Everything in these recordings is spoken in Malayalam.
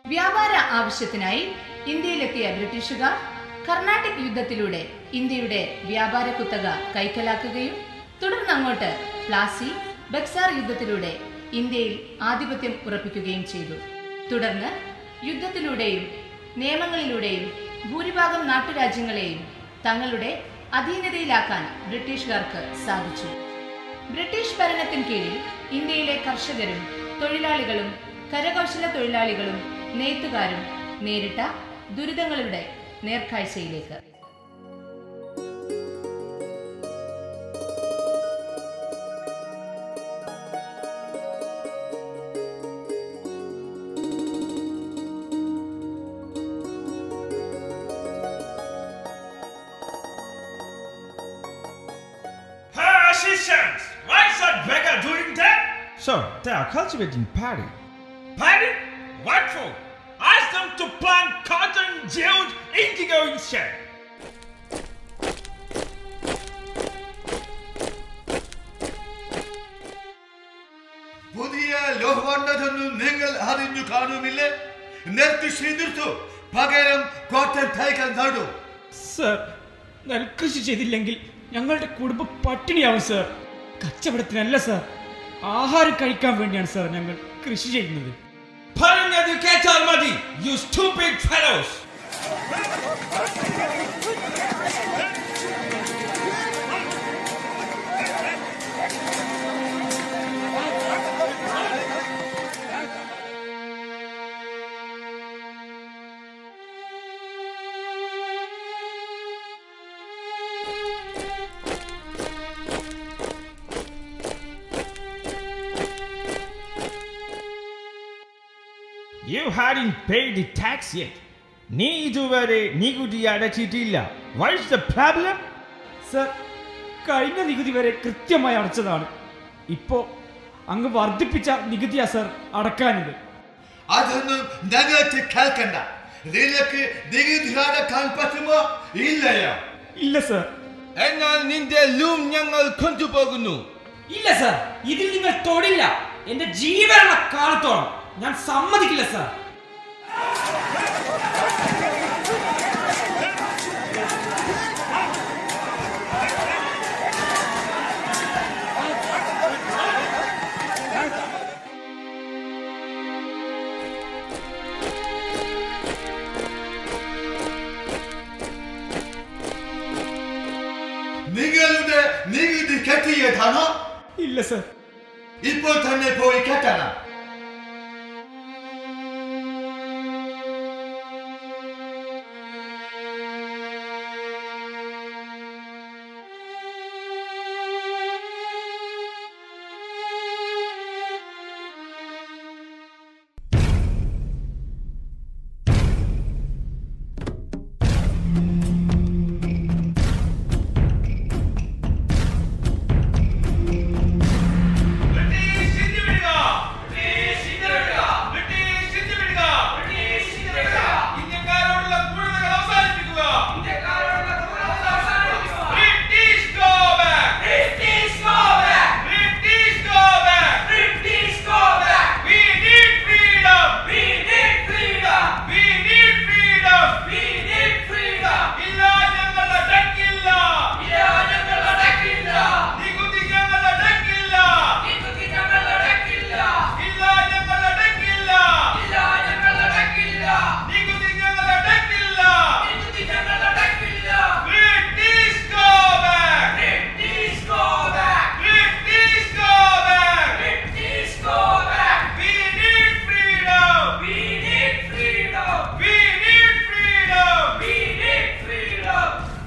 വ്യാപാര ആവശ്യത്തിനായി ഇന്ത്യയിലെത്തിയ ബ്രിട്ടീഷുകാർ കർണാട്ടിക് യുദ്ധത്തിലൂടെ ഇന്ത്യയുടെ വ്യാപാര കുത്തക കൈക്കലാക്കുകയും തുടർന്ന് അങ്ങോട്ട് പ്ലാസി ബക്സാർ യുദ്ധത്തിലൂടെ ഇന്ത്യയിൽ ആധിപത്യം ഉറപ്പിക്കുകയും ചെയ്തു തുടർന്ന് യുദ്ധത്തിലൂടെയും നിയമങ്ങളിലൂടെയും ഭൂരിഭാഗം നാട്ടുരാജ്യങ്ങളെയും തങ്ങളുടെ അധീനതയിലാക്കാൻ ബ്രിട്ടീഷുകാർക്ക് സാധിച്ചു ബ്രിട്ടീഷ് ഭരണത്തിൻ കീഴിൽ ഇന്ത്യയിലെ കർഷകരും തൊഴിലാളികളും കരകൗശല തൊഴിലാളികളും നെയ്ത്തുകാരും നേരിട്ട ദുരിതങ്ങളുടെ നേർക്കാഴ്ചയിലേക്ക് Her assistants! Why is that beggar doing that? Sir, they are cultivating paddy. Paddy? What for? Ask them to plant cotton, jute, indigo instead. പുതിയ ലോഹവണ്ണതൊന്നും നിങ്ങൾ അറിഞ്ഞു കാണുമില്ലേ നെൽകൃഷി നിർത്തു പകരം കോട്ടൺ തൈകൾ നടു സർ നെൽകൃഷി ചെയ്തില്ലെങ്കിൽ ഞങ്ങളുടെ കുടുംബം പട്ടിണിയാവും സർ കച്ചവടത്തിനല്ല സർ ആഹാരം കഴിക്കാൻ വേണ്ടിയാണ് സർ ഞങ്ങൾ കൃഷി ചെയ്യുന്നത് പറഞ്ഞത് കേട്ടാൽ മതി you stupid fellows! You hadn't paid the tax yet. നീ ഇതുവരെ നികുതി അടച്ചിട്ടില്ല What is the problem? Sir കഴിഞ്ഞ നികുതി വരെ കൃത്യമായി അടച്ചതാണ് ഇപ്പോ അങ്ങ് വർദ്ധിപ്പിച്ച നികുതിയാ സർ അടക്കാനിത് അതൊന്നും ഞങ്ങൾക്ക് കേൾക്കണ്ട നിനക്ക് നികുതി അടക്കാൻ പറ്റുമോ ഇല്ലയോ ഇല്ല സർ എന്നാൽ നിന്റെ ലൂം ഞങ്ങൾ കൊണ്ടുപോകുന്നു ഇല്ല സർ ഇതിൽ നിങ്ങൾ തൊടില്ല എന്റെ ജീവനുള്ള കാലത്തോളം ഞാൻ സമ്മതിക്കില്ല സർ നിങ്ങളുടെ നികുതി കെട്ടിയതാണോ ഇല്ല സർ ഇപ്പോൾ തന്നെ പോയി കെട്ടണം British India British India British India British India ഇന്ത്യക്കാരോടുള്ള ക്രൂരതകൾ അവസാനിപ്പിക്കുക British go back British go back British go back British go back We need freedom We need freedom We need freedom We need freedom ഇല്ല ഞങ്ങൾ അടക്കില്ല ഇല്ല ഞങ്ങൾ അടക്കില്ല നികുതി ഞങ്ങൾ അടക്കില്ല നികുതി ഞങ്ങൾ അടക്കില്ല ഇല്ല ഞങ്ങൾ അടക്കില്ല ഇല്ല ഞങ്ങൾ അടക്കില്ല നികുതി ഞങ്ങൾ അടക്കില്ല നികുതി ഞങ്ങൾ അടക്കില്ല British go back British go back British go back British go back we need freedom we need freedom we need freedom we need freedom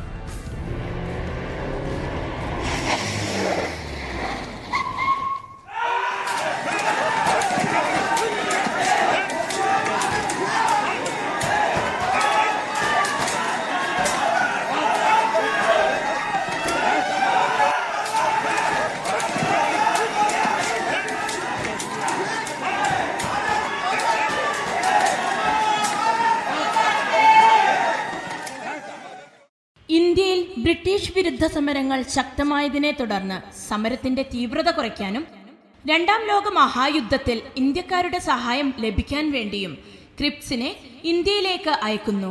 ഇന്ത്യയിൽ ബ്രിട്ടീഷ് വിരുദ്ധ സമരങ്ങൾ ശക്തമായതിനെ തുടർന്ന് സമരത്തിന്റെ തീവ്രത കുറയ്ക്കാനും രണ്ടാം ലോക മഹായുദ്ധത്തിൽ ഇന്ത്യക്കാരുടെ സഹായം ലഭിക്കാൻ വേണ്ടിയും ക്രിപ്സിനെ ഇന്ത്യയിലേക്ക് അയക്കുന്നു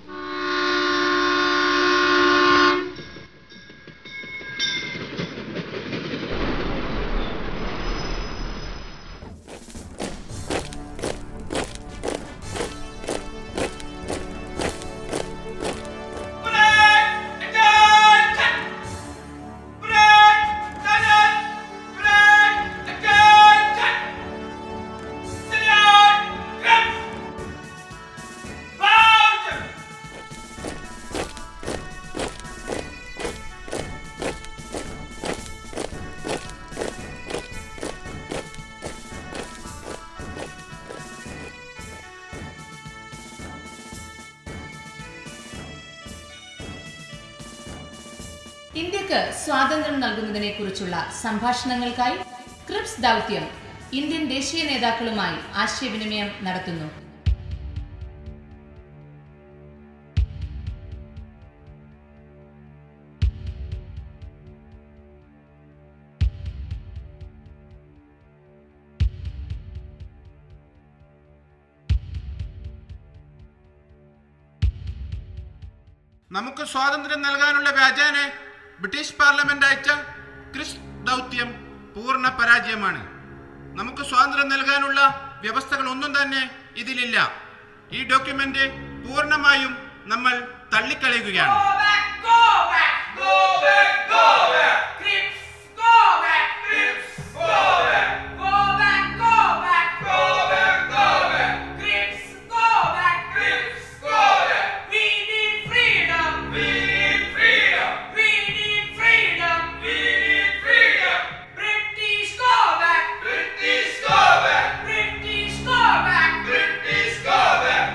Break! Attention! Break! Attention! Break! Attention! Salute! Grip! Round! ഇന്ത്യക്ക് സ്വാതന്ത്ര്യം നൽകുന്നതിനെ കുറിച്ചുള്ള സംഭാഷണങ്ങൾക്കായി ക്രിപ്സ് ദൗത്യം ഇന്ത്യൻ ദേശീയ നേതാക്കളുമായി ആശയവിനിമയം നടത്തുന്നു നമുക്ക് സ്വാതന്ത്ര്യം നൽകാനുള്ള വ്യാജാന് ബ്രിട്ടീഷ് പാർലമെന്റ് അയച്ച ക്രിസ് ദൗത്യം പൂർണ്ണ പരാജയമാണ് നമുക്ക് സ്വാതന്ത്ര്യം നൽകാനുള്ള വ്യവസ്ഥകൾ ഒന്നും തന്നെ ഇതിലില്ല ഈ ഡോക്യുമെന്റ് പൂർണ്ണമായും നമ്മൾ തള്ളിക്കളയുകയാണ് Go back! Go back! Go back! Crips! Go back! Crips! Go back! Go back! Go back! Go back! Go back! Crips! Go back! Crips! Go back! We need freedom! We need freedom! We need freedom! We need freedom! British go back! British go back! British go back! British go back!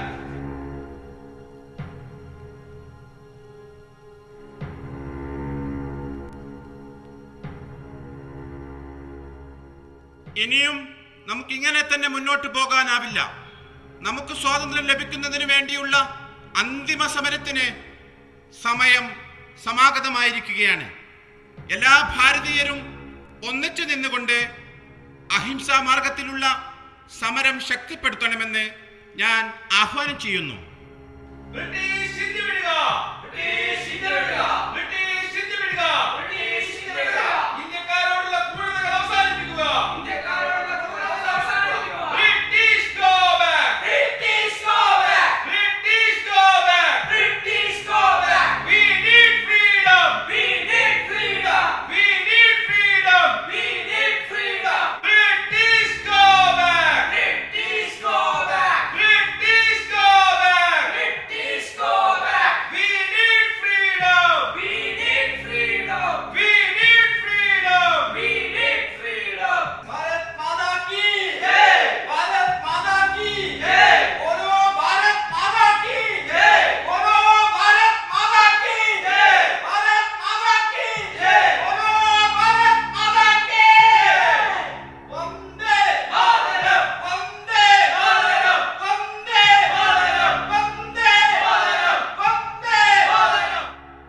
ഇനിയും നമുക്ക് ഇങ്ങനെ തന്നെ മുന്നോട്ട് പോകാനാവില്ല നമുക്ക് സ്വാതന്ത്ര്യം ലഭിക്കുന്നതിന് വേണ്ടിയുള്ള അന്തിമ സമരത്തിന് സമയം സമാഗതമായിരിക്കുകയാണ് എല്ലാ ഭാരതീയരും ഒന്നിച്ചു നിന്നുകൊണ്ട് അഹിംസാ മാർഗത്തിലുള്ള സമരം ശക്തിപ്പെടുത്തണമെന്ന് ഞാൻ ആഹ്വാനം ചെയ്യുന്നു ബ്രിട്ടീഷ് ഇന്ത്യ വിടുക ബ്രിട്ടീഷ് ഇന്ത്യ വിടുക ബ്രിട്ടീഷ് ഇന്ത്യ വിടുക ബ്രിട്ടീഷ് ഇന്ത്യ വിടുക ഇന്ത്യക്കാരോടുള്ള ക്രൂരതകൾ അവസാനിപ്പിക്കുക ഇന്ത്യക്കാരോടുള്ള ക്രൂരതകൾ അവസാനിപ്പിക്കുക British go back British go back British go back British go back we need freedom we need freedom we need freedom we need freedom British go back British go back British go back British go back we need freedom we need freedom we need freedom we need freedom Bharat Mata കി ജയ് ഭാരത് മാതാ കി ജയ് ബോലോ ഭാരത് മാതാ കി ജയ് ബോലോ ഭാരത് മാതാ കി ജയ് ഭാരത് മാതാ കി ജയ് ബോലോ ഭാരത് മാതാ കി വന്ദേ മാതരം വന്ദേ മാതരം വന്ദേ മാതരം വന്ദേ മാതരം വന്ദേ മാതരം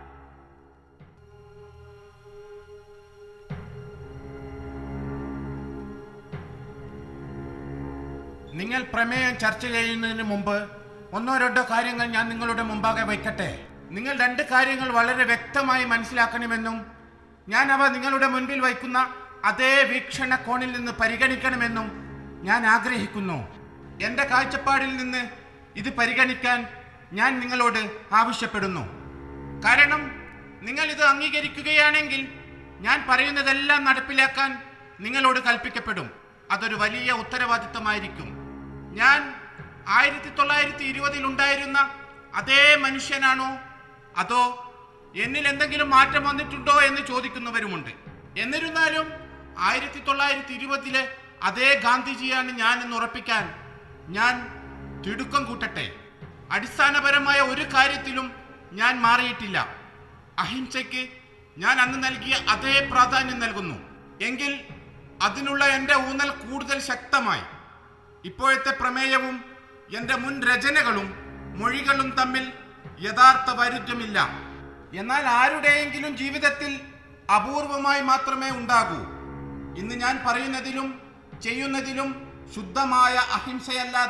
നിങ്ങൾ പ്രമേയം ചർച്ച ചെയ്യുന്നതിന് മുമ്പ് ഒന്നോ രണ്ടോ കാര്യങ്ങൾ ഞാൻ നിങ്ങളുടെ മുമ്പാകെ വയ്ക്കട്ടെ നിങ്ങൾ രണ്ട് കാര്യങ്ങൾ വളരെ വ്യക്തമായി മനസ്സിലാക്കണമെന്നും ഞാൻ അവ നിങ്ങളുടെ മുൻപിൽ വയ്ക്കുന്ന അതേ വീക്ഷണ കോണിൽ നിന്ന് പരിഗണിക്കണമെന്നും ഞാൻ ആഗ്രഹിക്കുന്നു എൻ്റെ കാഴ്ചപ്പാടിൽ നിന്ന് ഇത് പരിഗണിക്കാൻ ഞാൻ നിങ്ങളോട് ആവശ്യപ്പെടുന്നു കാരണം നിങ്ങൾ ഇത് അംഗീകരിക്കുകയാണെങ്കിൽ ഞാൻ പറയുന്നതെല്ലാം നടപ്പിലാക്കാൻ നിങ്ങളോട് കൽപ്പിക്കപ്പെടും അതൊരു വലിയ ഉത്തരവാദിത്തമായിരിക്കും ഞാൻ ആയിരത്തി തൊള്ളായിരത്തി ഇരുപതിൽ ഉണ്ടായിരുന്ന അതേ മനുഷ്യനാണോ അതോ എന്നിൽ എന്തെങ്കിലും മാറ്റം വന്നിട്ടുണ്ടോ എന്ന് ചോദിക്കുന്നവരുമുണ്ട് എന്നിരുന്നാലും ആയിരത്തി തൊള്ളായിരത്തി ഇരുപതിലെ അതേ ഗാന്ധിജിയാണ് ഞാൻ എന്ന് ഉറപ്പിക്കാൻ ഞാൻ തിടുക്കം കൂട്ടട്ടെ അടിസ്ഥാനപരമായ ഒരു കാര്യത്തിലും ഞാൻ മാറിയിട്ടില്ല അഹിംസയ്ക്ക് ഞാൻ അന്ന് നൽകിയ അതേ പ്രാധാന്യം നൽകുന്നു എങ്കിൽ അതിനുള്ള എൻ്റെ ഊന്നൽ കൂടുതൽ ശക്തമായി ഇപ്പോഴത്തെ പ്രമേയവും എൻ്റെ മുൻ രചനകളും മൊഴികളും തമ്മിൽ യഥാർത്ഥ വൈരുദ്ധ്യമില്ല എന്നാൽ ആരുടെയെങ്കിലും ജീവിതത്തിൽ അപൂർവമായി മാത്രമേ ഉണ്ടാകൂ ഇന്ന് ഞാൻ പറയുന്നതിലും ചെയ്യുന്നതിലും ശുദ്ധമായ അഹിംസയല്ലാതെ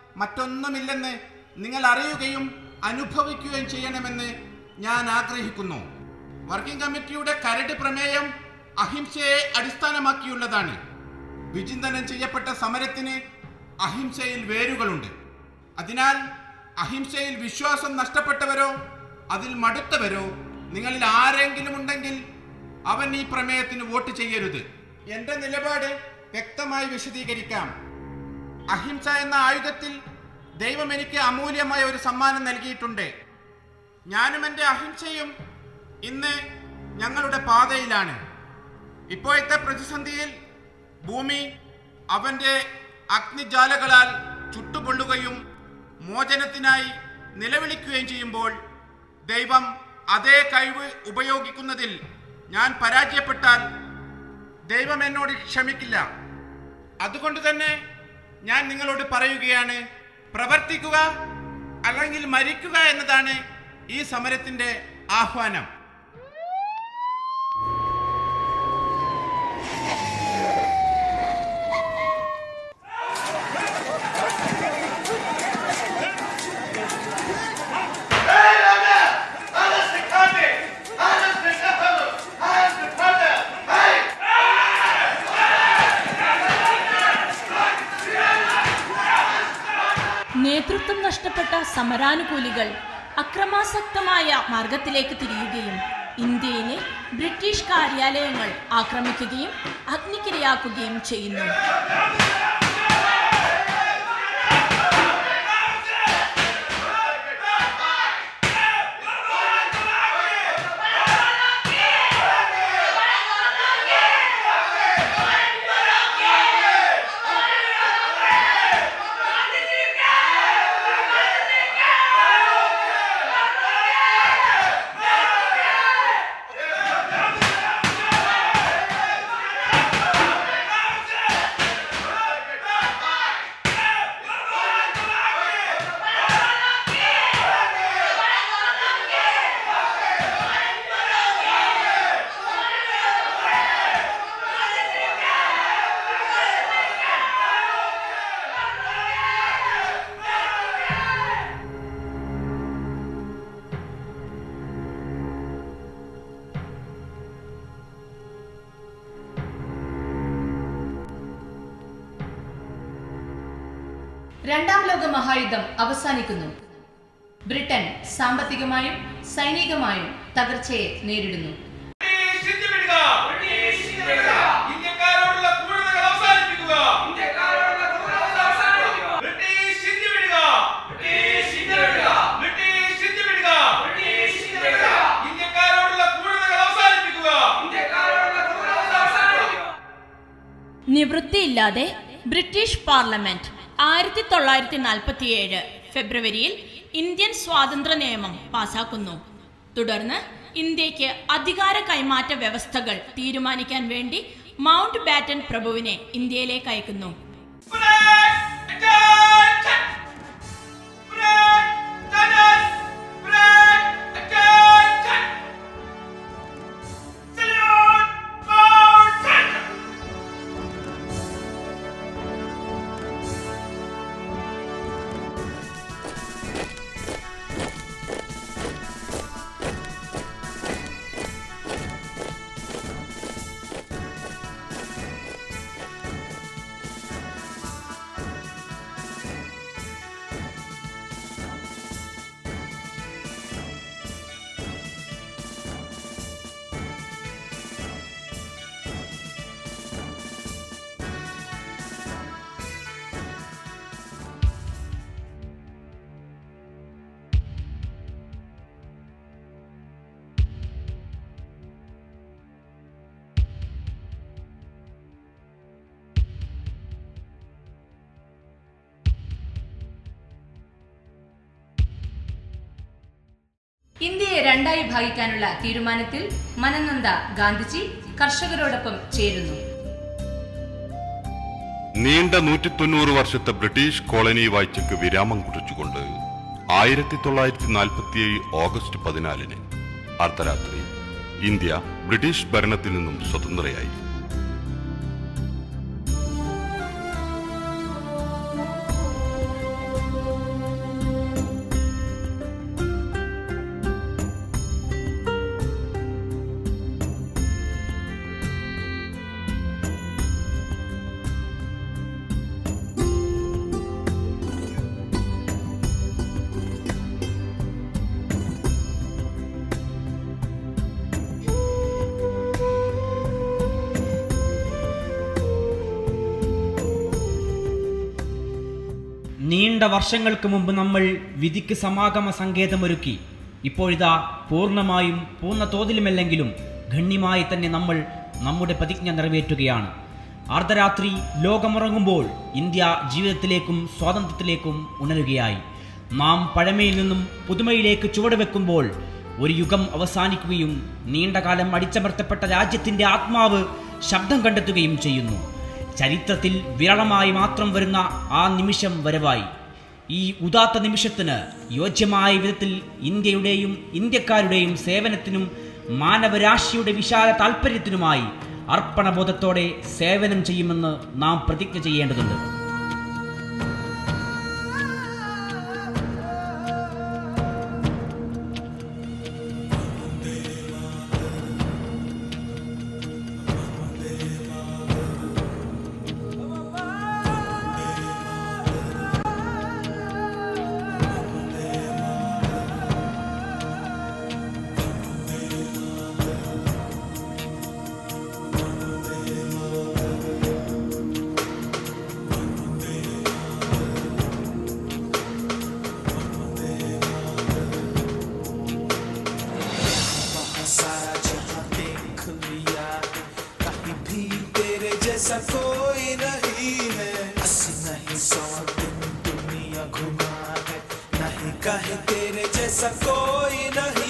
മറ്റൊന്നുമില്ലെന്ന് നിങ്ങൾ അറിയുകയും അനുഭവിക്കുകയും ചെയ്യണമെന്ന് ഞാൻ ആഗ്രഹിക്കുന്നു വർക്കിംഗ് കമ്മിറ്റിയുടെ കരട് പ്രമേയം അഹിംസയെ അടിസ്ഥാനമാക്കിയുള്ളതാണ് വിചിന്തനം ചെയ്യപ്പെട്ട സമരത്തിന് അഹിംസയിൽ വേരുകളുണ്ട് അതിനാൽ അഹിംസയിൽ വിശ്വാസം നഷ്ടപ്പെട്ടവരോ അതിൽ മടുത്തവരോ നിങ്ങളിൽ ആരെങ്കിലും ഉണ്ടെങ്കിൽ അവൻ ഈ പ്രമേയത്തിന് വോട്ട് ചെയ്യരുത് എന്റെ നിലപാട് വ്യക്തമായി വിശദീകരിക്കാം അഹിംസ എന്ന ആയുധത്തിൽ ദൈവം എനിക്ക് അമൂല്യമായ ഒരു സമ്മാനം നൽകിയിട്ടുണ്ട് ഞാനും എൻ്റെ അഹിംസയും ഇന്ന് ഞങ്ങളുടെ പാതയിലാണ് ഇപ്പോഴത്തെ പ്രതിസന്ധിയിൽ ഭൂമി അവൻ്റെ അഗ്നിജാലകളാൽ ചുട്ടുപൊള്ളുകയും മോചനത്തിനായി നിലവിളിക്കുകയും ചെയ്യുമ്പോൾ ദൈവം അതേ കഴിവ് ഉപയോഗിക്കുന്നതിൽ ഞാൻ പരാജയപ്പെട്ടാൽ ദൈവം എന്നോട് ക്ഷമിക്കില്ല അതുകൊണ്ട് തന്നെ ഞാൻ നിങ്ങളോട് പറയുകയാണ് പ്രവർത്തിക്കുക അല്ലെങ്കിൽ മരിക്കുക എന്നതാണ് ഈ സമരത്തിന്റെ ആഹ്വാനം നേതൃത്വം നഷ്ടപ്പെട്ട സമരാനുകൂലികൾ അക്രമാസക്തമായ മാർഗത്തിലേക്ക് തിരിയുകയും ഇന്ത്യയിലെ ബ്രിട്ടീഷ് കാര്യാലയങ്ങൾ ആക്രമിക്കുകയും അഗ്നിക്കിരയാക്കുകയും ചെയ്യുന്നു രണ്ടാം ലോക മഹായുദ്ധം അവസാനിക്കുന്നു ബ്രിട്ടൻ സാമ്പത്തികമായും സൈനികമായും തകർച്ചയെ നേരിടുന്നു ബ്രിട്ടീഷ് ഇന്ത്യ വിടുക ബ്രിട്ടീഷ് ഇന്ത്യ വിടുക ഇന്ത്യക്കാരോടുള്ള ക്രൂരതകൾ അവസാനിപ്പിക്കുക ഇന്ത്യക്കാരോടുള്ള ക്രൂരതകൾ അവസാനിപ്പിക്കുക ബ്രിട്ടീഷ് ഇന്ത്യ വിടുക ബ്രിട്ടീഷ് ഇന്ത്യ വിടുക ബ്രിട്ടീഷ് ഇന്ത്യ വിടുക ബ്രിട്ടീഷ് ഇന്ത്യ വിടുക ഇന്ത്യക്കാരോടുള്ള ക്രൂരതകൾ അവസാനിപ്പിക്കുക ഇന്ത്യക്കാരോടുള്ള ക്രൂരതകൾ അവസാനിപ്പിക്കുക നിവൃത്തിയില്ലാതെ ബ്രിട്ടീഷ് പാർലമെന്റ് ആയിരത്തി തൊള്ളായിരത്തി നാൽപ്പത്തിയേഴ് ഫെബ്രുവരിയിൽ ഇന്ത്യൻ സ്വാതന്ത്ര്യ നിയമം പാസാക്കുന്നു തുടർന്ന് ഇന്ത്യക്ക് അധികാര കൈമാറ്റ വ്യവസ്ഥകൾ തീരുമാനിക്കാൻ വേണ്ടി മൗണ്ട് ബാറ്റൻ പ്രഭുവിനെ ഇന്ത്യയിലേക്ക് അയക്കുന്നു ഇന്ത്യയെ രണ്ടായി ഭാഗിക്കാനുള്ള തീരുമാനത്തിൽ മനനന്ദ ഗാന്ധിജി കർഷകരോടൊപ്പം ചേരുന്നു നീണ്ട നൂറ്റി തൊണ്ണൂറ് വർഷത്തെ ബ്രിട്ടീഷ് കോളനി വാഴ്ചയ്ക്ക് വിരാമം കുറിച്ചുകൊണ്ട് ആയിരത്തി തൊള്ളായിരത്തി നാൽപ്പത്തിയേഴ് ഓഗസ്റ്റ് പതിനാലിന് അർദ്ധരാത്രി ഇന്ത്യ ബ്രിട്ടീഷ് ഭരണത്തിൽ നിന്നും സ്വതന്ത്രയായി നീണ്ട വർഷങ്ങൾക്ക് മുമ്പ് നമ്മൾ വിധിക്ക് സമാഗമ സങ്കേതമൊരുക്കി ഇപ്പോഴിതാ പൂർണ്ണമായും പൂർണ്ണ തോതിലുമല്ലെങ്കിലും ഗണ്യമായി തന്നെ നമ്മൾ നമ്മുടെ പ്രതിജ്ഞ നിറവേറ്റുകയാണ് അർദ്ധരാത്രി ലോകമുറങ്ങുമ്പോൾ ഇന്ത്യ ജീവിതത്തിലേക്കും സ്വാതന്ത്ര്യത്തിലേക്കും ഉണരുകയായി നാം പഴമയിൽ നിന്നും പുതുമയിലേക്ക് ചുവടുവെക്കുമ്പോൾ ഒരു യുഗം അവസാനിക്കുകയും നീണ്ടകാലം അടിച്ചമർത്തപ്പെട്ട രാജ്യത്തിന്റെ ആത്മാവ് ശബ്ദം കണ്ടെത്തുകയും ചെയ്യുന്നു ചരിത്രത്തിൽ വിരളമായി മാത്രം വരുന്ന ആ നിമിഷം വരവായി ഈ ഉദാത്ത നിമിഷത്തിന് യോജ്യമായ വിധത്തിൽ ഇന്ത്യയുടെയും ഇന്ത്യക്കാരുടെയും സേവനത്തിനും മാനവരാശിയുടെ വിശാല താൽപ്പര്യത്തിനുമായി അർപ്പണബോധത്തോടെ സേവനം ചെയ്യുമെന്ന് നാം പ്രതിജ്ഞ ചെയ്യേണ്ടതുണ്ട് सारा जहां देख लिया कहीं भी तेरे जैसा कोई नहीं है अस्सी नहीं सौ दिन दुनिया घुमा है नहीं कहीं तेरे जैसा कोई नहीं